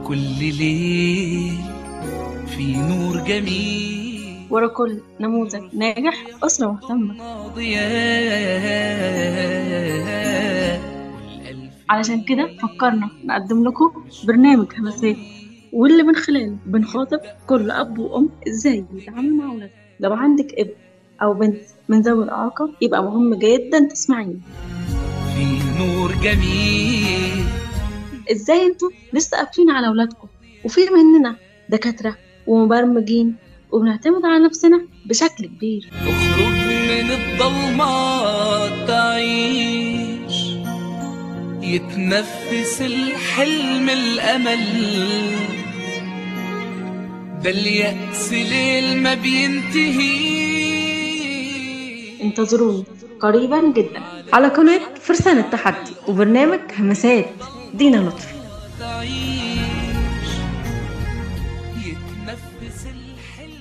كل ليل في نور جميل ورا كل نموذج ناجح أسرة مهتمة ضياء علشان كده فكرنا نقدم لكم برنامج همسات واللي من خلاله بنخاطب كل أب وأم إزاي يتعاملوا مع أولادهم لو عندك ابن أو بنت من ذوي الإعاقة يبقى مهم جدا تسمعيني في نور جميل إزاي انتوا لسه قافلين على أولادكم وفي مننا دكاترة ومبرمجين وبنعتمد على نفسنا بشكل كبير اخرج من الضلمات تعيش يتنفس الحلم الأمل ده اليأس ليل ما بينتهي انتظروني قريبا جدا على قناة فرسان التحدي وبرنامج همسات دينا لطفي تعيش يتنفس الحلم